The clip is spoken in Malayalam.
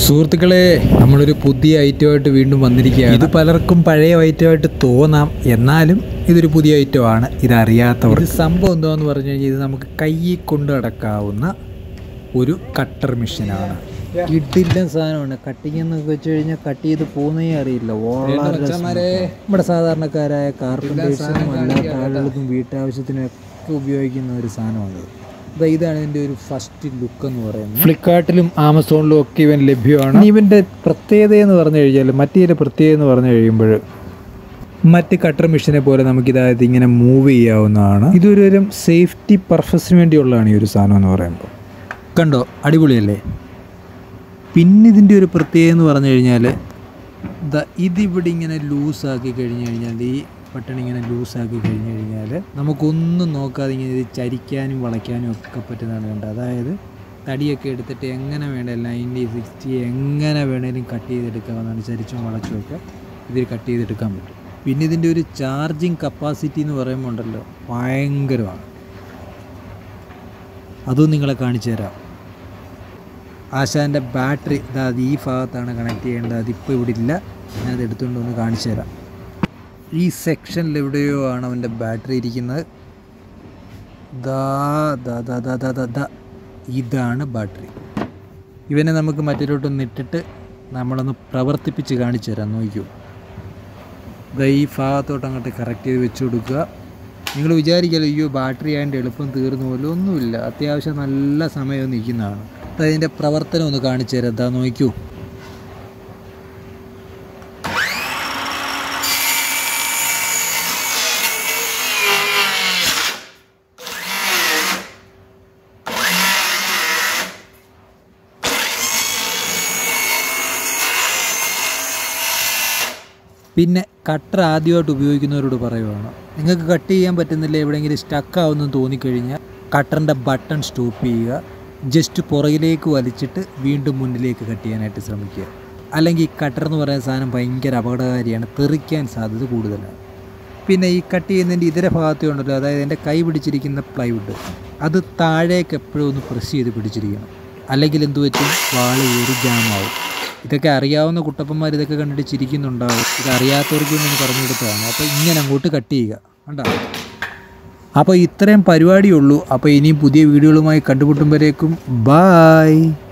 സുഹൃത്തുക്കളെ നമ്മളൊരു പുതിയ ഐറ്റമായിട്ട് വീണ്ടും വന്നിരിക്കുകയാണ് ഇത് പലർക്കും പഴയ ഐറ്റമായിട്ട് തോന്നാം എന്നാലും ഇതൊരു പുതിയ ഐറ്റമാണ് ഇതറിയാത്തവർ ഇത് സംഭവം എന്താണെന്ന് പറഞ്ഞു കഴിഞ്ഞാൽ ഇത് നമുക്ക് കയ്യിൽ കൊണ്ട് നടക്കാവുന്ന ഒരു കട്ടർ മെഷീനാണ് ഇഡില്ല സാധനമാണ് കട്ടിങ് എന്നൊക്കെ വെച്ച് കഴിഞ്ഞാൽ കട്ട് ചെയ്ത് പോകുന്നേ അറിയില്ല വളരെ smooth ആണ്. നമ്മുടെ സാധാരണക്കാരായ കാർപ്പൻറ്റേഴ്സിനും അല്ലാത്ത ആളുകൾക്കും വീട്ടാവശ്യത്തിനും ഒക്കെ ഉപയോഗിക്കുന്ന ഒരു സാധനമാണ് ദാ ഇതാണ് ഇതിൻ്റെ ഒരു ഫസ്റ്റ് ലുക്ക് എന്ന് പറയുന്നത് ഫ്ലിപ്കാർട്ടിലും ആമസോണിലും ഒക്കെ ഇവൻ ലഭ്യമാണ് ഇനി ഇവൻ്റെ പ്രത്യേകത എന്ന് പറഞ്ഞു കഴിഞ്ഞാൽ മറ്റേ പ്രത്യേകത എന്ന് പറഞ്ഞു കഴിയുമ്പോൾ മറ്റ് കട്ടർ മെഷീനെ പോലെ നമുക്ക് ഇതായത് ഇങ്ങനെ മൂവ് ചെയ്യാവുന്നതാണ് ഇതൊരു തരം സേഫ്റ്റി പർപ്പസിന് വേണ്ടിയുള്ളതാണ് ഈ ഒരു സാധനം എന്ന് പറയുമ്പോൾ കണ്ടോ അടിപൊളിയല്ലേ പിന്നെ ഇതിൻ്റെ ഒരു പ്രത്യേകത എന്ന് പറഞ്ഞു കഴിഞ്ഞാൽ ദാ ഇതിവിടെ ഇങ്ങനെ ലൂസാക്കി കഴിഞ്ഞ് കഴിഞ്ഞാൽ ഈ ബട്ടൺ ഇങ്ങനെ ലൂസാക്കി കഴിഞ്ഞ് കഴിഞ്ഞാൽ നമുക്കൊന്നും നോക്കാതെ ഇങ്ങനെ ഇത് ചരിക്കാനും വളയ്ക്കാനും ഒക്കെ പറ്റുന്നതാണ് കണ്ടത് അതായത് തടിയൊക്കെ എടുത്തിട്ട് എങ്ങനെ വേണേലും നയൻറ്റി സിക്സ്റ്റി എങ്ങനെ വേണേലും കട്ട് ചെയ്തെടുക്കാവുന്നതാണ് ചരിച്ചും വളച്ചും ഒക്കെ ഇതിൽ കട്ട് ചെയ്തെടുക്കാൻ പറ്റും പിന്നെ ഇതിൻ്റെ ഒരു ചാർജിങ് കപ്പാസിറ്റി എന്ന് പറയുമ്പോൾ ഉണ്ടല്ലോ ഭയങ്കരമാണ് അതും നിങ്ങളെ കാണിച്ചു തരാം ആശാൻ്റെ ബാറ്ററി ഇതാ അത് ഈ ഭാഗത്താണ് കണക്ട് ചെയ്യേണ്ടത് അതിപ്പോൾ ഇവിടെ ഇല്ല ഞാൻ അത് എടുത്തുകൊണ്ട് വന്ന് കാണിച്ചു തരാം ഈ സെക്ഷനിൽ എവിടെയോ ആണ് അവൻ്റെ ബാറ്ററി ഇരിക്കുന്നത് ദാ ദാ ദാ ദാ ദാ ദാ ദാ ഇതാണ് ബാറ്ററി ഇവനെ നമുക്ക് മറ്റൊരോട്ടൊന്ന് ഇട്ടിട്ട് നമ്മളൊന്ന് പ്രവർത്തിപ്പിച്ച് കാണിച്ചു തരാം നോക്കൂ ദാ ഈ ഭാഗത്തോട്ട് അങ്ങോട്ട് കറക്റ്റ് ചെയ്ത് വെച്ച് കൊടുക്കുക നിങ്ങൾ വിചാരിക്കല്ലോ അയ്യോ ബാറ്ററി ആയതിൻ്റെ എളുപ്പം തീർന്നു പോലും ഒന്നുമില്ല അത്യാവശ്യം നല്ല സമയം നിൽക്കുന്നതാണ് അതിൻ്റെ പ്രവർത്തനം ഒന്ന് കാണിച്ചു തരാം എന്താ നോക്കൂ പിന്നെ കട്ടർ ആദ്യമായിട്ട് ഉപയോഗിക്കുന്നവരോട് പറയുവാണ് നിങ്ങൾക്ക് കട്ട് ചെയ്യാൻ പറ്റുന്നില്ല എവിടെയെങ്കിലും സ്റ്റക്ക് ആവുമെന്ന് തോന്നിക്കഴിഞ്ഞാൽ കട്ടറിൻ്റെ ബട്ടൺ സ്റ്റോപ്പ് ചെയ്യുക ജസ്റ്റ് പുറകിലേക്ക് വലിച്ചിട്ട് വീണ്ടും മുന്നിലേക്ക് കട്ട് ചെയ്യാനായിട്ട് ശ്രമിക്കുക അല്ലെങ്കിൽ ഈ കട്ടർ എന്ന് പറയുന്ന സാധനം ഭയങ്കര അപകടകാരിയാണ് തെറിക്കാൻ സാധ്യത കൂടുതലാണ് പിന്നെ ഈ കട്ട് ചെയ്യുന്നതിൻ്റെ ഇതര ഭാഗത്തേ ഉണ്ടല്ലോ അതായത് എൻ്റെ കൈ പിടിച്ചിരിക്കുന്ന പ്ലൈവുഡ് അത് താഴേക്ക് എപ്പോഴും ഒന്ന് പ്രസ് ചെയ്ത് പിടിച്ചിരിക്കണം അല്ലെങ്കിൽ എന്തു പറ്റും വാള് കയറി ജാമാവും ഇതൊക്കെ അറിയാവുന്ന കുട്ടപ്പന്മാർ ഇതൊക്കെ കണ്ടിട്ട് ചിരിക്കുന്നുണ്ടാവും ഇത് അറിയാത്തവർക്ക് ഞാൻ പറഞ്ഞു കൊടുത്തതാണ് അപ്പോൾ ഇങ്ങനെ അങ്ങോട്ട് കട്ട് ചെയ്യുക കണ്ടോ അപ്പോൾ ഇത്രയും പരിപാടിയുള്ളൂ അപ്പോൾ ഇനിയും പുതിയ വീഡിയോകളുമായി കണ്ടുമുട്ടുമ്പോഴേക്കും ബായ്